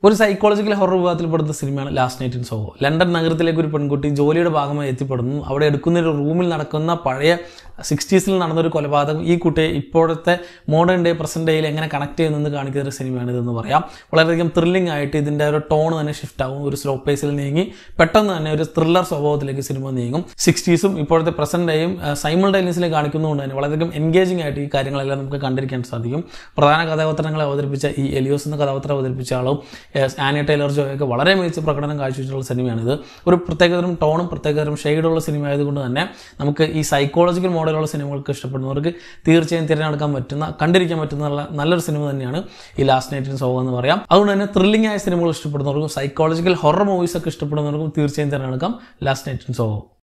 ഒരു psychological horror വിഭാഗത്തിൽപ്പെടുന്ന സിനിമയാണ് last night in Soho London നഗരത്തിലേക്ക് ഒരു പെൺകുട്ടി ജോലിയുടെ ഭാഗമായി എത്തിപ്പെടുന്നു അവിടെ എടുക്കുന്ന ഒരു റൂമിൽ നടക്കുന്ന പഴയ സിക്സ്റ്റീസിൽ നടന്നൊരു കൊലപാതകം ഈ കുട്ടിയെ ഇപ്പോഴത്തെ മോഡേൺ ഡേ പ്രസന്റ് ഡേയിൽ എങ്ങനെ കണക്ട് ചെയ്യുന്നെന്ന് കാണിക്കുന്ന ഒരു സിനിമയാണ് ഇതെന്ന് പറയാം വളരെയധികം ത്രില്ലിംഗ് ആയിട്ട് ഇതിൻ്റെ ഒരു ടോൺ തന്നെ ഷിഫ്റ്റ് ആവും ഒരു സ്ലോ പേസിൽ നീങ്ങി പെട്ടെന്ന് തന്നെ ഒരു ത്രില്ലർ സ്വഭാവത്തിലേക്ക് സിനിമ നീങ്ങും സിക്സ്റ്റീസും ഇപ്പോഴത്തെ പ്രസന്റ് ഡേയും സൈമിൾട്ടൈനിയസിൽ കാണിക്കുന്നതുകൊണ്ട് തന്നെ വളരെയധികം എൻഗേജിംഗ് ആയിട്ട് ഈ കാര്യങ്ങളെല്ലാം നമുക്ക് കണ്ടിരിക്കാൻ സാധിക്കും പ്രധാന കഥാപാത്രങ്ങളെ അവതരിപ്പിച്ച ഈ എലിയോസ് എന്ന കഥാപാത്രം അവതരിപ്പിച്ച ആളും ഏഹ്, ആനി ടൈലർ ജോയൊക്കെ വളരെ മികച്ച പ്രകടനം കാഴ്ചവെച്ചിട്ടുള്ള സിനിമയാണിത് ഒരു പ്രത്യേകതരം ടോണും പ്രത്യേകതരം ഷെയ്ഡുള്ള സിനിമ ആയതുകൊണ്ട് തന്നെ നമുക്ക് ഈ സൈക്കോളജിക്കൽ മോഡലുള്ള സിനിമകൾക്ക് ഇഷ്ടപ്പെടുന്നവർക്ക് തീർച്ചയായും തിരഞ്ഞെടുക്കാൻ പറ്റുന്ന കണ്ടിരിക്കാൻ പറ്റുന്ന നല്ല നല്ലൊരു സിനിമ തന്നെയാണ് ഈ ലാസ്റ്റ് നൈറ്റ് ഇൻ സോഹോ എന്ന് പറയാം അതുകൊണ്ട് തന്നെ ത്രില്ലിംഗ് ആയ സിനിമകൾ ഇഷ്ടപ്പെടുന്നവർക്കും സൈക്കോളജിക്കൽ ഹൊറർ മൂവീസ് ഒക്കെ ഇഷ്ടപ്പെടുന്നവർക്കും തീർച്ചയായും തിരഞ്ഞെടുക്കാം ലാസ്റ്റ് നൈറ്റ് ഇൻ സോഹോ